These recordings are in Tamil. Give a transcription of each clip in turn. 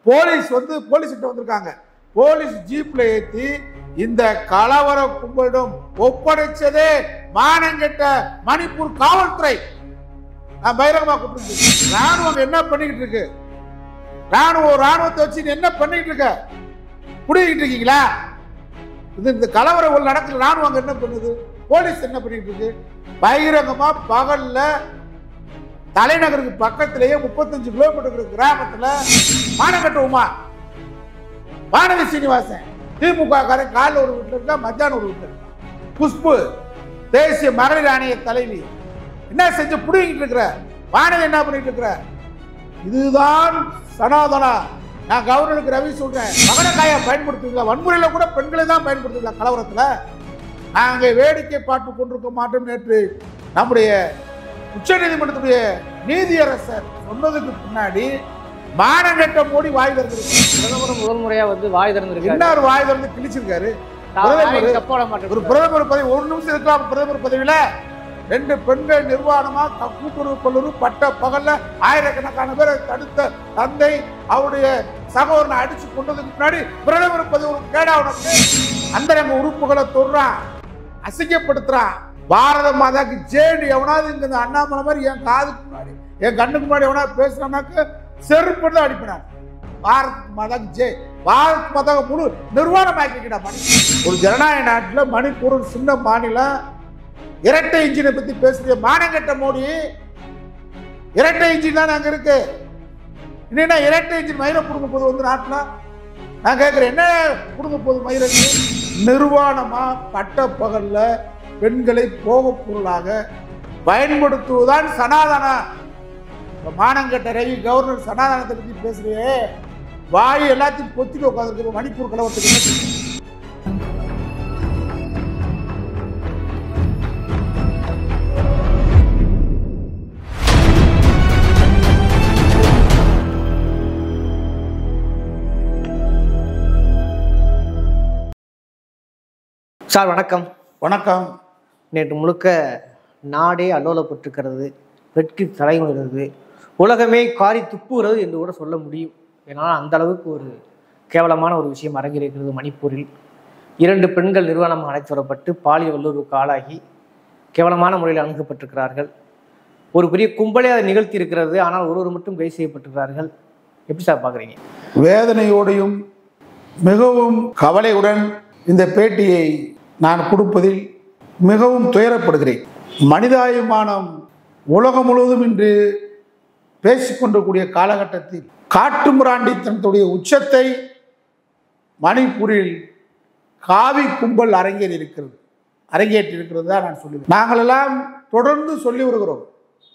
போலீஸ் வந்து போலீஸ் கிட்ட வந்திருக்காங்க போலீஸ் ஜீப்ல ஏத்தி இந்த கலவர கும்பலிடம் ஒப்படைச்சதே மானங்கெட்ட மணிப்பூர் காவல்துறை நான் பகிரங்கமா கூப்பிட்டு ராணுவம் என்ன பண்ணிக்கிட்டு இருக்கு ராணுவம் ராணுவத்தை வச்சு நீ என்ன பண்ணிட்டு இருக்க புடிக்கிட்டு இருக்கீங்களா இது இந்த கலவரம் உள்ள நடக்குது ராணுவம் அங்க என்ன பண்ணுது போலீஸ் என்ன பண்ணிட்டு இருக்கு பகிரங்கமா பகல்ல தலைநகருக்கு பக்கத்திலேயே முப்பத்தஞ்சு கிலோமீட்டர் இருக்கிற கிராமத்துல மானகட்ட உமா வானதி சீனிவாசன் திமுக காரன் காலைல ஒரு வீட்டுல இருக்கா மத்தியானம் ஒரு வீட்டுல இருக்கா குஷ்பு தேசிய மகளிர் ஆணைய தலைவி என்ன செஞ்சு புடிங்கிட்டு இருக்கிற வானதி என்ன பண்ணிட்டு இருக்கிற இதுதான் சனாதனா நான் கவர்னருக்கு ரவி சொல்றேன் மகனக்காய பயன்படுத்துவீங்களா வன்முறையில கூட பெண்களை தான் பயன்படுத்துவீங்களா கலவரத்துல நாங்க வேடிக்கை பார்த்து கொண்டிருக்க மாட்டோம் நேற்று நம்முடைய உச்சநீதிமன்றத்துடைய நீதியரசர் சொன்னதுக்கு பின்னாடி மானங்கட்ட மோடி வாய் திறந்திருக்கு பிரதமர் முதல் முறையா வந்து வாய் திறந்திருக்காரு என்ன ஒரு வாய் திறந்து கிழிச்சிருக்காரு தான் பிரதமர் வாயை தப்போட ஒரு மாட்டேன் பிரதமர் பதவி ஒரு நிமிஷம் இருக்கலாம் பிரதமர் பதவியில ரெண்டு பெண்கள் நிர்வாணமா க- கூட்டுறவு கொள்ளுறு பட்ட பகல்ல ஆயிரக்கணக்கான பேரை தடுத்த தந்தை அவருடைய சகோதரனை அடிச்சு கொண்டதுக்கு முன்னாடி பிரதமர் பதவி ஒரு கேடா உனக்கு அந்தரங்க உறுப்புகளை தொடுறான் அசிங்கப்படுத்துறான் பாரத மாதாக்கு ஜேடு எவனாவது இங்க இந்த அண்ணாமலை மாதிரி என் காதுக்கு முன்னாடி என் கண்ணுக்கு முன்னாடி எவனாவது பேசுறானாக்க செருப்பு தான் அடிப்பினான் பாரத் மாதாக்கு ஜெய் பாரத் மாதா முழு நிர்வாணமாக்கிக்கிட்டா மணி ஒரு ஜனநாயக நாட்டில் மணிப்பூர் ஒரு சின்ன மாநிலம் இரட்டை இன்ஜினை பத்தி பேசுற மானங்கட்ட மோடி இரட்டை இன்ஜின் தான் அங்க இருக்கு என்னன்னா இரட்டை இன்ஜின் மயிரை புடுங்க போது வந்து நாட்டில் நான் கேட்கிறேன் என்ன புடுங்க போகுது மயிருக்கு நிர்வாணமா பட்ட பகல்ல பெண்களை போக பொருளாக பயன்படுத்துவதுதான் சனாதனா இப்ப மானங்கட்ட ரவி கவர்னர் சனாதனத்தை பத்தி பேசுறியே வாய் எல்லாத்தையும் பொத்திட்டு உட்காந்துருக்கு மணிப்பூர் கலவரத்துக்கு என்ன செய்ய? சார் வணக்கம் வணக்கம் நேற்று முழுக்க நாடே அல்லோலப்பட்டிருக்கிறது வெட்கி தலைமுறது உலகமே காரி துப்புகிறது என்று கூட சொல்ல முடியும் ஏன்னா அந்த அளவுக்கு ஒரு கேவலமான ஒரு விஷயம் அரங்கியிருக்கிறது மணிப்பூரில் இரண்டு பெண்கள் நிறுவனம் அழைத்து வரப்பட்டு பாலியல் வல்லுறவுக்கு ஆளாகி கேவலமான முறையில் அணுகப்பட்டிருக்கிறார்கள் ஒரு பெரிய கும்பலே அதை நிகழ்த்தி இருக்கிறது ஆனால் ஒருவர் மட்டும் கைது செய்யப்பட்டிருக்கிறார்கள் எப்படி சார் பார்க்குறீங்க வேதனையோடையும் மிகவும் கவலையுடன் இந்த பேட்டியை நான் கொடுப்பதில் மிகவும் துயரப்படுகிறேன் மனிதாபிமானம் உலகம் முழுவதும் இன்று பேசிக்கொண்டிருக்கூடிய காலகட்டத்தில் காட்டுமிராண்டித்தனத்துடைய உச்சத்தை மணிப்பூரில் காவி கும்பல் அரங்கேறி இருக்கிறது அரங்கேற்றி இருக்கிறது தான் நான் சொல்லுவேன் நாங்கள் எல்லாம் தொடர்ந்து சொல்லி வருகிறோம்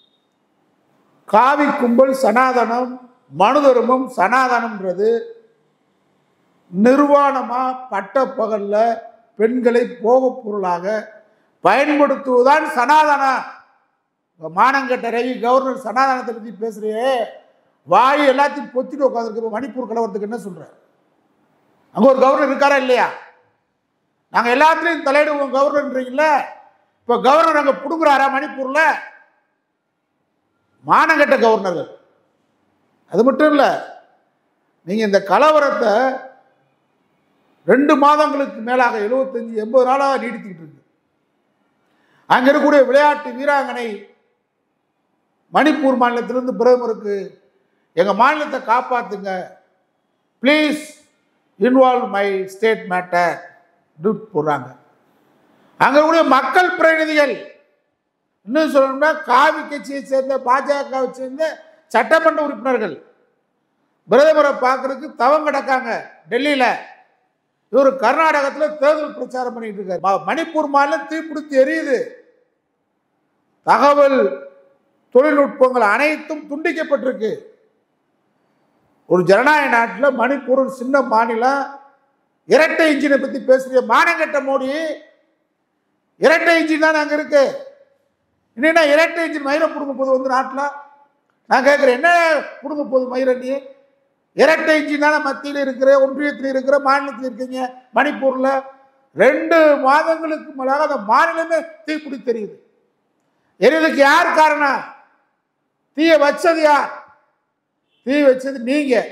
காவி கும்பல் சனாதனம் மனு தர்மம் சனாதனம்ன்றது நிர்வாணமா பட்ட பகல்ல பெண்களை போகப் பொருளாக பயன்படுத்துவதுதான் சனாதனா இப்ப மானங்கட்ட ரவி கவர்னர் சனாதனத்தை பத்தி பேசுறியே வாய் எல்லாத்தையும் பொத்திட்டு உட்காந்துருக்கு மணிப்பூர் கலவரத்துக்கு என்ன சொல்ற அங்க ஒரு கவர்னர் இருக்காரா இல்லையா நாங்க எல்லாத்துலயும் தலையிடுவோம் கவர்னர்ன்றீங்கல்ல இப்ப கவர்னர் அங்க புடுங்குறாரா மணிப்பூர்ல மானங்கட்ட கவர்னர்கள் அது மட்டும் இல்ல நீங்க இந்த கலவரத்தை ரெண்டு மாதங்களுக்கு மேலாக எழுபத்தஞ்சு எண்பது நாளாக நீடித்துக்கிட்டு இருக்கு அங்க இருக்கக்கூடிய விளையாட்டு வீராங்கனை மணிப்பூர் மாநிலத்திலிருந்து பிரதமருக்கு எங்க மாநிலத்தை காப்பாத்துங்க please involve my state matter டியூட் போடுறாங்க அங்க இருக்கக்கூடிய மக்கள் பிரதிநிதிகள் இன்னும் சொல்லணும்னா காவி கட்சியை சேர்ந்த பாஜகவை சேர்ந்த சட்டமன்ற உறுப்பினர்கள் பிரதமரை பார்க்கறதுக்கு தவம் கிடக்காங்க டெல்லியில இவர் கர்நாடகத்தில் தேர்தல் பிரச்சாரம் பண்ணிட்டு இருக்காரு ம- மணிப்பூர் மாநிலம் தீப்பிடித்து எரியுது தகவல் தொழில்நுட்பங்கள் அனைத்தும் துண்டிக்கப்பட்டிருக்கு ஒரு ஜனநாயக நாட்டில் மணிப்பூர் ஒரு சின்ன மாநிலம் இரட்டை இன்ஜினை பத்தி பேசுறிய மானங்கட்ட மோடி இரட்டை இன்ஜின் தான் அங்க இருக்கு என்னன்னா இரட்டை இன்ஜின் மயிரை பிடுங்க போது வந்து நாட்டில் நான் கேட்குறேன் என்ன பிடுங்க போகுது மயிரை நீ இரட்டை இன்ஜின் தானே மத்தியில் இருக்கிற ஒன்றியத்தில் இருக்கிற மாநிலத்தில் இருக்கீங்க மணிப்பூரில் ரெண்டு மாதங்களுக்கு மேலாக அந்த மாநிலமே தீப்பிடி தெரியுது எரியுதுக்கு யார் காரணம் தீய வச்சது யார் தீ வச்சது நீங்க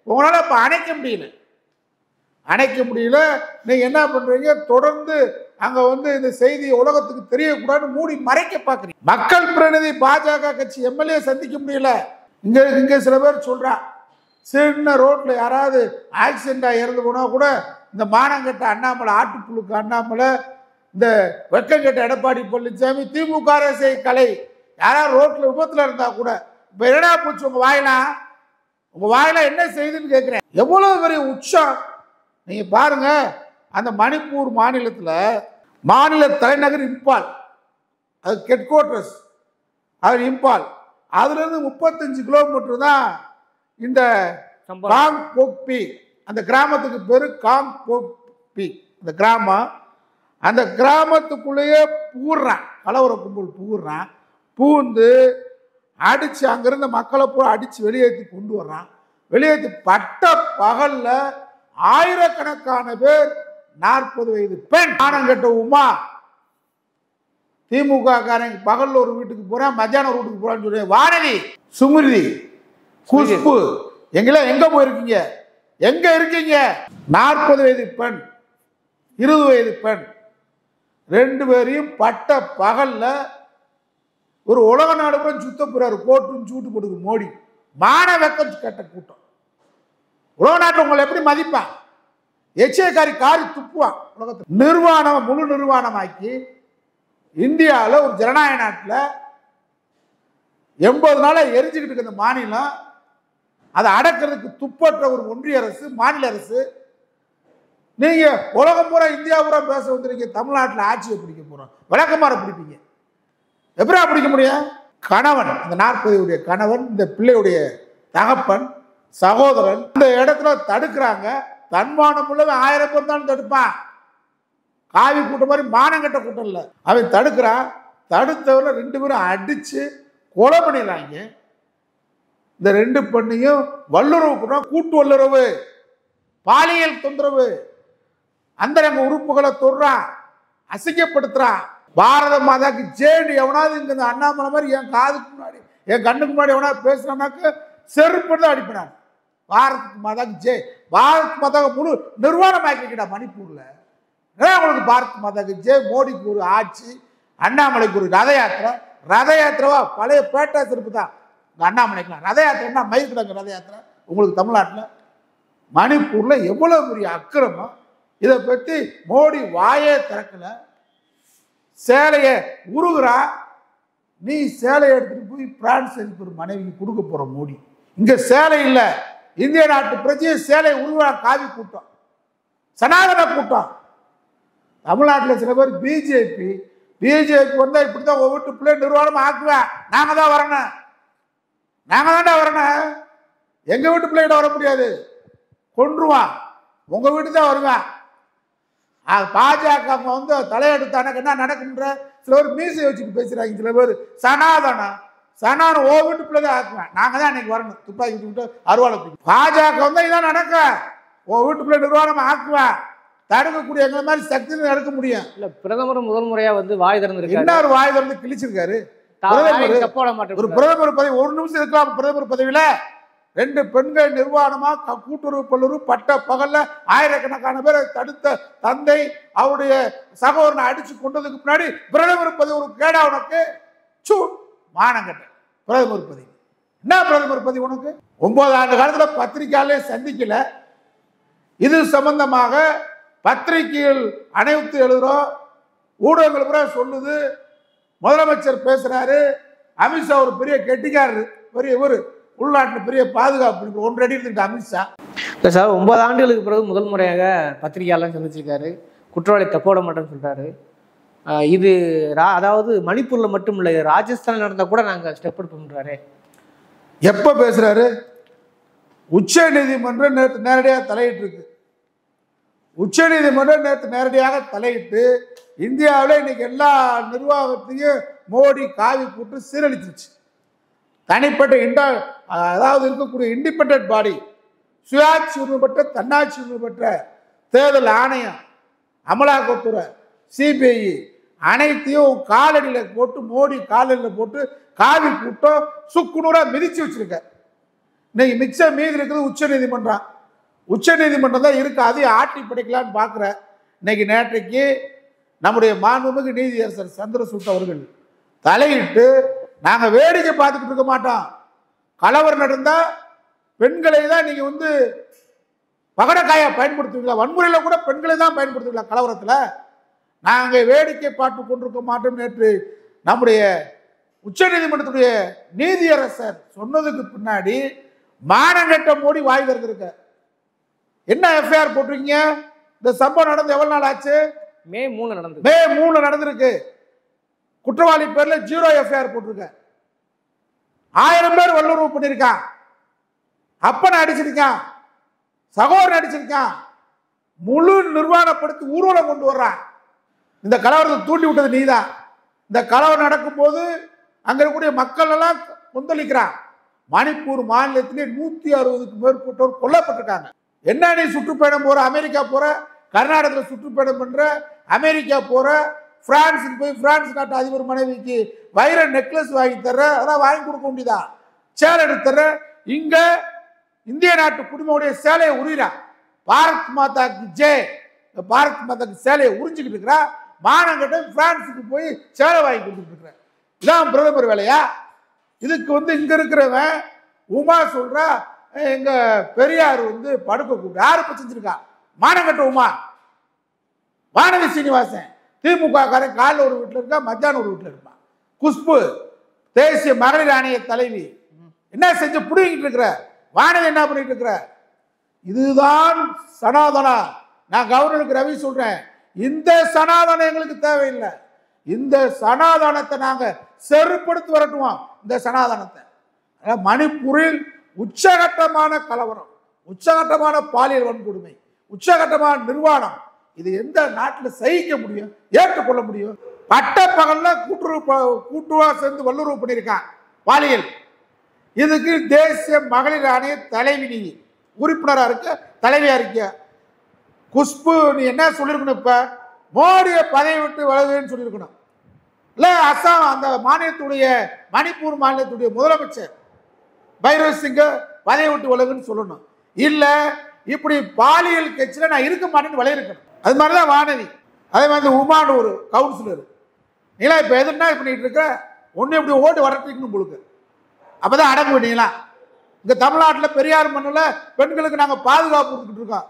உங்களால் இப்போ அணைக்க முடியல அணைக்க முடியல நீங்க என்ன பண்றீங்க தொடர்ந்து அங்க வந்து இந்த செய்தி உலகத்துக்கு தெரியக்கூடாதுன்னு மூடி மறைக்க பாக்குறீங்க மக்கள் பிரதிநிதி பாஜக கட்சி எம்எல்ஏ சந்திக்க முடியல இங்க இங்க சில பேர் சொல்றா சின்ன ரோட்ல யாராவது ஆக்சிடென்டா இறந்து போனா கூட இந்த மானங்கட்ட அண்ணாமலை ஆட்டுப்புழுக்கு அண்ணாமலை இந்த வெக்கங்கட்ட எடப்பாடி பழனிசாமி திமுக அரசை கலை யாராவது ரோட்ல விபத்துல இருந்தா கூட இப்ப என்னடா போச்சு உங்க வாயிலாம் உங்க வாயில என்ன செய்யுதுன்னு கேட்கிறேன் எவ்வளவு பெரிய உச்சம் நீங்க பாருங்க அந்த மணிப்பூர் மாநிலத்துல மாநில தலைநகர் இம்பால் அது ஹெட் குவார்டர்ஸ் அது இம்பால் அதுல இருந்து முப்பத்தஞ்சு கிலோமீட்டர் தான் இந்த சம்பளம் காங் போக்பி அந்த கிராமத்துக்கு பேரு காங் போக்பி அந்த கிராமம் அந்த கிராமத்துக்குள்ளேயே பூர்றான் கலவர கும்பல் பூர்றான் பூந்து அடிச்சு அங்கிருந்த மக்களை பூரா அடிச்சு வெளியேற்றி கொண்டு வர்றான் வெளியேற்றி பட்ட பகல்ல ஆயிரக்கணக்கான பேர் நாற்பது வயது பெண் ஆனங்கட்ட உமா திமுக காரங்க பகல்ல ஒரு வீட்டுக்கு போறேன் மத்தியானம் ஒரு வீட்டுக்கு போறான்னு சொல்லி வானதி சுமிருதி குஷ்பு எங்கெல்லாம் எங்க போயிருக்கீங்க எங்க இருக்கீங்க நாற்பது வயது பெண் இருபது வயது பெண் ரெண்டு பேரையும் பட்ட பகல்ல ஒரு உலக நாடு கூட சுத்த போறாரு கோட்டும் சூட்டு கொடுக்கு மோடி மான வெக்கம் கெட்ட கூட்டம் உலக நாட்டில் உங்களை எப்படி மதிப்பான் எச்சயக்காரி காரி துப்புவான் உலகத்தில் நிர்வாணம் முழு நிர்வாணமாக்கி இந்தியாவில் ஒரு ஜனநாயக நாட்டில் எண்பது நாளா எரிஞ்சுக்கிட்டு இருக்க இந்த மாநிலம் அதை அடக்கிறதுக்கு துப்பற்ற ஒரு ஒன்றிய அரசு மாநில அரசு நீங்க உலகம் பூரா இந்தியா பூரா பேச வந்துருக்கீங்க தமிழ்நாட்டில் ஆட்சியை பிடிக்க போறோம் விளக்கமாற பிடிப்பீங்க எப்படா பிடிக்க முடியும் கணவன் இந்த நாற்பதியுடைய கணவன் இந்த பிள்ளையுடைய தகப்பன் சகோதரன் இந்த இடத்துல தடுக்கிறாங்க தன்மானம் உள்ளவன் ஆயிரம் பேர் தான் தடுப்பான் காவி கூட்டம் மாதிரி மானங்கட்ட கூட்டம் இல்லை அவன் தடுக்கிறான் தடுத்தவரை ரெண்டு பேரும் அடிச்சு கொலை பண்ணிடுறாங்க இந்த ரெண்டு பெண்ணையும் வல்லுறவு கூட கூட்டு வல்லுறவு பாலியல் தொந்தரவு அந்தரங்க உறுப்புகளை தொடுறான் அசிங்கப்படுத்துறான் பாரத மாதாக்கு ஜேடு எவனாவது இங்க இந்த அண்ணாமலை மாதிரி என் காதுக்கு முன்னாடி என் கண்ணுக்கு முன்னாடி எவனாவது பேசுறானாக்க செருப்பு தான் அடிப்பினான் பாரத் மாதாக்கு ஜே பாரத் மாதாக்கு முழு நிர்வாணமாக்கிக்கிட்டா மணிப்பூர்ல ஏன் உங்களுக்கு பாரத் மாதாக்கு ஜே மோடிக்கு ஒரு ஆட்சி அண்ணாமலைக்கு ஒரு ரத யாத்திரை ரத யாத்திரவா பழைய பேட்டா செருப்பு தான் இந்த அண்ணாமலைக்குலாம் ரத யாத்திரைன்னா மயிர்கிடங்க ரத யாத்திரை உங்களுக்கு தமிழ்நாட்டில் மணிப்பூர்ல எவ்வளவு பெரிய அக்கிரமம் இதை பற்றி மோடி வாயே திறக்கல சேலையை உருகுறா நீ சேலையை எடுத்துட்டு போய் பிரான்ஸ் ஒரு மனைவிக்கு கொடுக்க போற மோடி இங்க சேலை இல்ல இந்திய நாட்டு பிரஜையை சேலை உருவா காவி கூட்டம் சனாதன கூட்டம் தமிழ்நாட்டில் சில பேர் பிஜேபி பிஜேபி வந்தா இப்படிதான் ஒவ்வொரு வீட்டு பிள்ளை நிர்வாணம் ஆக்குவேன் நாங்க தான் வரணும் நாங்க தான்டா வரணும் எங்க வீட்டு பிள்ளைகிட்ட வர முடியாது கொன்றுவான் உங்க வீட்டு தான் வருவேன் ஆ, பாஜக வந்து தலையெடுத்தானக்கு என்ன நடக்குன்ற சில பேர் மீசை வச்சுட்டு பேசுறாங்க சில பேர் சனாதனம் சனாதனம் ஓ வீட்டு பிள்ளை தான் ஆக்குவேன் நாங்க தான் இன்னைக்கு வரணும் துப்பாக்கி தூக்கிட்டு அருவாளை தூக்கி பாஜக வந்தா இதான் நடக்க ஓ வீட்டு பிள்ளை நிர்வாணம் ஆக்குவேன் தடுக்கக்கூடிய எங்களை மாதிரி சக்தி தடுக்க முடியும் இல்ல பிரதமர் முதல் முறையா வந்து வாய் திறந்திருக்காரு என்ன ஒரு வாய் திறந்து கிழிச்சிருக்காரு தான் பிரதமர் வாயை தப்போட ஒரு மாட்டேன் பிரதமர் பதவி ஒரு நிமிஷம் இருக்கலாம் பிரதமர் பதவியில ரெண்டு பெண்கள் நிர்வாணமா க- கூட்டுறவு பல்லுறவு பட்ட பகல்ல ஆயிரக்கணக்கான பேரை தடுத்த தந்தை அவருடைய சகோதரனை அடிச்சு கொண்டதுக்கு முன்னாடி பிரதமர் பதவி ஒரு கேடா உனக்கு சூ மானங்கட்ட பிரதமர் பதவி என்ன பிரதமர் பதவி உனக்கு ஒன்பது ஆண்டு காலத்துல பத்திரிக்கையாலே சந்திக்கல இது சம்பந்தமாக பத்திரிகைகள் அனைத்து எழுதுறோம் ஊடகங்கள் பூரா சொல்லுது முதலமைச்சர் பேசுறாரு அமித்ஷா ஒரு பெரிய கெட்டிக்காரரு பெரிய இவர் உள்நாட்டில் பெரிய பாதுகாப்பு ஒன்றரை அடி இருந்துட்டு அமித்ஷா இல்லை சார் ஒன்பது ஆண்டுகளுக்கு பிறகு முதல் முறையாக பத்திரிகையாளர் சந்திச்சிருக்காரு குற்றவாளி தப்போட மாட்டேன்னு சொல்றாரு ஆஹ் இது ரா அதாவது மணிப்பூர்ல மட்டும் இல்லை ராஜஸ்தான் நடந்தா கூட நாங்க ஸ்டெப் எடுப்போம்ன்றாரு எப்ப பேசுறாரு உச்ச நீதிமன்றம் நேற்று நேரடியாக தலையிட்டு இருக்கு உச்ச நீதிமன்றம் நேற்று நேரடியாக தலையிட்டு இந்தியாவில் இன்னைக்கு எல்லா நிர்வாகத்தையும் மோடி காவி போட்டு சீரழிச்சிருச்சு தனிப்பட்ட இண்டா அதாவது இருக்கக்கூடிய இண்டிபெண்ட் பாடி சுயாட்சி உரிமை பெற்ற தன்னாட்சி உரிமை பெற்ற தேர்தல் ஆணையம் அமலாக்கத்துறை சிபிஐ அனைத்தையும் காலடியில் போட்டு மோடி காலடியில் போட்டு காவி கூட்டம் சுக்குநூறா மிதிச்சு வச்சிருக்க இன்னைக்கு மிச்சம் மீதி இருக்குது உச்ச நீதிமன்றம் உச்ச நீதிமன்றம் தான் இருக்கு அதையும் ஆட்டி படைக்கலான்னு பார்க்குறேன் இன்னைக்கு நேற்றைக்கு நம்முடைய மாண்புமிகு நீதியரசர் சந்திரசூட் அவர்கள் தலையிட்டு நாங்கள் வேடிக்கை பார்த்துக்கிட்டு இருக்க மாட்டோம் கலவரம் நடந்தா பெண்களை தான் நீங்க வந்து பகடக்காயா பயன்படுத்துவீங்களா வன்முறையில கூட பெண்களை தான் பயன்படுத்துவீங்களா கலவரத்துல நாங்க வேடிக்கை பார்த்து கொண்டிருக்க மாட்டோம் நேற்று நம்முடைய உச்சநீதிமன்றத்துடைய நீதியரசர் சொன்னதுக்கு பின்னாடி மானங்கட்ட மோடி வாய் திறந்திருக்க என்ன எஃப்ஐஆர் போட்டிருக்கீங்க இந்த சம்பவம் நடந்து எவ்வளவு நாள் ஆச்சு மே மூணு நடந்தது மே மூணு நடந்திருக்கு குற்றவாளி பேர்ல ஜீரோ எஃப்ஐஆர் போட்டிருக்க ஆயிரம் பேர் வல்லுறவு பண்ணியிருக்கான் அப்பனை அடிச்சிருக்கான் சகோதரன் அடிச்சிருக்கான் முழு நிர்வாணப்படுத்தி ஊர்வலம் கொண்டு வர்றான் இந்த கலவரத்தை தூண்டி விட்டது நீதான் இந்த கலவரம் நடக்கும்போது அங்க இருக்கக்கூடிய மக்கள் எல்லாம் கொந்தளிக்கிறான் மணிப்பூர் மாநிலத்திலே நூத்தி அறுபதுக்கு மேற்பட்டோர் கொல்லப்பட்டிருக்காங்க என்ன நீ சுற்றுப்பயணம் போற அமெரிக்கா போற கர்நாடகத்தில் சுற்றுப்பயணம் பண்ற அமெரிக்கா போற பிரான்ஸுக்கு போய் பிரான்ஸ் நாட்டு அதிபர் மனைவிக்கு வைர நெக்லஸ் வாங்கி தர்ற அதெல்லாம் வாங்கி கொடுக்க வேண்டியதா சேலை எடுத்து தர்ற இங்க இந்திய நாட்டு குடும்பமுடைய சேலையை உரிறா பாரத் மாதாக்கு ஜெய் இந்த பாரத் மாதாக்கு சேலையை உறிஞ்சிக்கிட்டு இருக்கிறா மானங்கிட்ட பிரான்ஸுக்கு போய் சேலை வாங்கி கொடுத்துட்டு இருக்கிற இதான் பிரதமர் வேலையா இதுக்கு வந்து இங்க இருக்கிறவன் உமா சொல்றா "அஹ், எங்க பெரியார் வந்து படுக்க கூப்பிட்டு யாரு இப்ப செஞ்சிருக்கா மானங்கட்ட உமா வானதி சீனிவாசன் திமுக காரன் காலைல ஒரு வீட்டில் இருக்கா மத்தியானம் ஒரு வீட்டில் இருப்பான் குஷ்பு தேசிய மகளிர் ஆணைய தலைவி என்ன செஞ்சு புடிங்கிட்டு இருக்கிற வானதி என்ன பண்ணிட்டு இருக்கிற இதுதான் சனாதனா நான் கவர்னருக்கு ரவி சொல்றேன் இந்த சனாதனம் எங்களுக்கு தேவையில்லை இந்த சனாதனத்தை நாங்க செருப்படுத்தி வரட்டுவோம் இந்த சனாதனத்தை அதாவது மணிப்பூரில் உச்சகட்டமான கலவரம் உச்சகட்டமான பாலியல் வன்கொடுமை உச்சகட்டமான நிர்வாணம் இது எந்த நாட்டில் சகிக்க முடியும் ஏற்றுக்கொள்ள முடியும் பட்ட பகல்ல கூட்டுறவு ப- கூட்டுவா சேர்ந்து வல்லுறவு பண்ணியிருக்கான் பாலியல் இதுக்கு தேசிய மகளிர் ஆணைய தலைவி நீ உறுப்பினரா இருக்க தலைவியா இருக்க குஷ்பு நீ என்ன சொல்லியிருக்கணும் இப்ப மோடியை பதவி விட்டு விலகுன்னு சொல்லியிருக்கணும் இல்ல அஸ்ஸாம் அந்த மாநிலத்துடைய மணிப்பூர் மாநிலத்துடைய முதலமைச்சர் பைரவ் சிங்க பதவி விட்டு விலகுன்னு சொல்லணும் இல்ல இப்படி பாலியல் கட்சியில நான் இருக்க மாட்டேன்னு விளையிருக்கணும் அது மாதிரி தான் வானதி அதே மாதிரி உமான்னு ஒரு கவுன்சிலர் நீங்களா இப்ப எதுனா பண்ணிட்டு இருக்க ஒண்ணு இப்படி ஓட்டு வரட்டிக்கணும் உங்களுக்கு அப்பதான் அடங்கு பண்ணீங்களா இங்க தமிழ்நாட்டுல பெரியார் மண்ணுல பெண்களுக்கு நாங்க பாதுகாப்பு கொடுத்துட்டு இருக்கோம்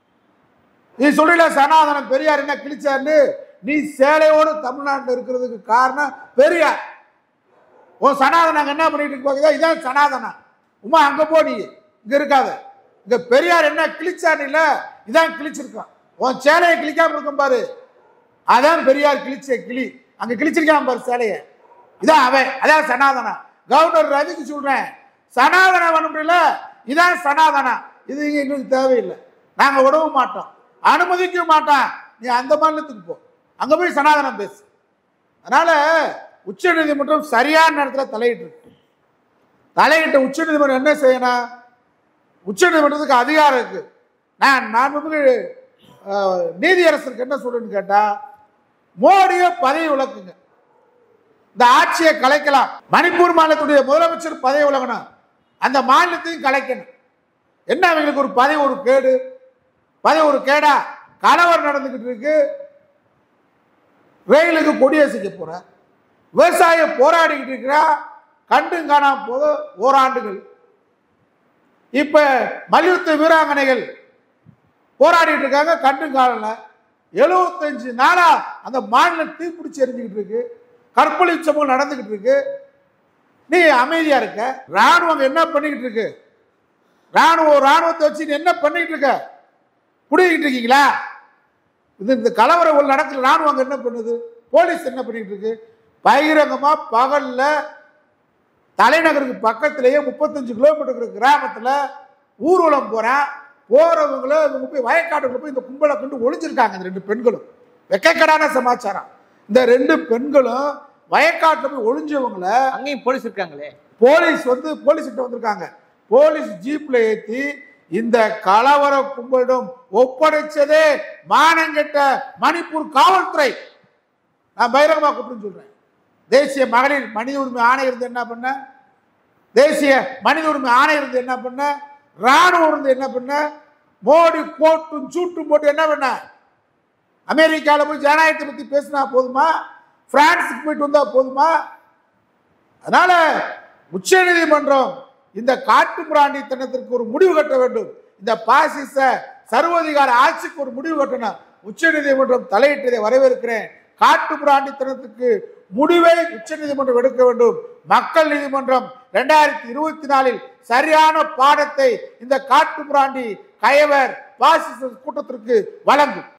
நீ சொல்றீல சனாதனம் பெரியார் என்ன கிழிச்சாருன்னு நீ சேலையோடு தமிழ்நாட்டில் இருக்கிறதுக்கு காரணம் பெரியார் உன் சனாதனம் அங்க என்ன பண்ணிட்டு இருப்பாங்க இதான் சனாதனம் உமா அங்க போ நீ இங்க இருக்காத இங்க பெரியார் என்ன கிழிச்சார் இல்ல இதான் கிழிச்சிருக்கான் உன் சேலையை கிழிக்காம இருக்கும் பாரு அதான் பெரியார் கிழிச்ச கிளி அங்க கிழிச்சிருக்கான் பாரு சேலையை இதான் அவன் அதான் சனாதனம் கவர்னர் ரவிக்கு சொல்றேன் சனாதனம் வன்முறையில இதான் சனாதனம் இது இங்க எங்களுக்கு தேவையில்லை நாங்க விடவும் மாட்டோம் அனுமதிக்க மாட்டோம் நீ அந்த மாநிலத்துக்கு போ அங்க போய் சனாதனம் பேசு அதனால உச்ச நீதிமன்றம் சரியான நேரத்தில் தலையிட்டு இருக்கு தலையிட்ட உச்ச நீதிமன்றம் என்ன செய்யணும் உச்ச நீதிமன்றத்துக்கு அதிகாரம் இருக்கு நான் மாண்புமிகு அஹ், நீதியரசருக்கு என்ன சொல்றேன்னு கேட்டா மோடியை பதவி விலக்குங்க இந்த ஆட்சியை கலைக்கலாம் மணிப்பூர் மாநிலத்துடைய முதலமைச்சர் பதவி விலகணும் அந்த மாநிலத்தையும் கலைக்கணும் என்ன அவங்களுக்கு ஒரு பதவி ஒரு கேடு பதவி ஒரு கேடா கலவரம் நடந்துகிட்டு இருக்கு ரயிலுக்கு கொடியேசிக்க போற விவசாய போராடிக்கிட்டு இருக்கிறா கண்டும் காணாம போது ஓராண்டுகள் இப்ப மல்யுத்த வீராங்கனைகள் போராடிட்டு இருக்காங்க கண்டும் காணல எழுபத்தஞ்சு நாளா அந்த மாநிலம் தீப்பிடிச்சு எரிஞ்சுக்கிட்டு இருக்கு கற்பழி சம்பவம் நடந்துகிட்டு இருக்கு நீ அமைதியா இருக்க ராணுவம் என்ன பண்ணிக்கிட்டு இருக்கு ராணுவம் ராணுவத்தை வச்சு நீ என்ன பண்ணிக்கிட்டு இருக்க புடிக்கிட்டு இருக்கீங்களா இது இந்த கலவரம் ஒரு நடக்கிற ராணுவம் அங்க என்ன பண்ணுது போலீஸ் என்ன பண்ணிட்டு இருக்கு பகிரங்கமா பகல்ல தலைநகருக்கு பக்கத்திலேயே முப்பத்தஞ்சு கிலோமீட்டர் இருக்கிற கிராமத்துல ஊர்வலம் போறேன் போறவங்கள இவங்க போய் வயக்காட்டுக்குள்ள போய் இந்த கும்பலை கொண்டு ஒளிஞ்சிருக்காங்க இந்த ரெண்டு பெண்களும் வெக்கக்கடான சமாச்சாரம் இந்த ரெண்டு பெண்களும் வயக்காட்டுல போய் ஒளிஞ்சவங்கள அங்கேயும் போலீஸ் இருக்காங்களே போலீஸ் வந்து போலீஸ் கிட்ட வந்திருக்காங்க போலீஸ் ஜீப்ல ஏத்தி இந்த கலவர கும்பலிடம் ஒப்படைச்சதே மானங்கெட்ட மணிப்பூர் காவல்துறை நான் பகிரங்கமா கூப்பிட்டு சொல்றேன் தேசிய மகளிர் மனித உரிமை ஆணையர் இருந்து என்ன பண்ண தேசிய மனித உரிமை ஆணையம் இருந்து என்ன பண்ண ராணுவம் இருந்து என்ன பண்ண மோடி கோட்டும் சூட்டும் போட்டு என்ன பண்ண அமெரிக்காவில் போய் ஜனநாயகத்தை பத்தி பேசினா போதுமா பிரான்ஸுக்கு போயிட்டு வந்தா போதுமா அதனால உச்ச நீதிமன்றம் இந்த காட்டு பிராண்டித்தனத்திற்கு ஒரு முடிவு கட்ட வேண்டும் இந்த பாசிச சர்வதிகார ஆட்சிக்கு ஒரு முடிவு கட்டணும் உச்ச நீதிமன்றம் தலையிட்டதை வரவேற்கிறேன் காட்டு பிராண்டித்தனத்துக்கு முடிவை உச்ச நீதிமன்றம் எடுக்க வேண்டும் மக்கள் நீதிமன்றம் இரண்டாயிரத்தி இருபத்தி நாலில் சரியான பாடத்தை இந்த காட்டு பிராண்டி கயவர் பாசிச கூட்டத்திற்கு வழங்கும்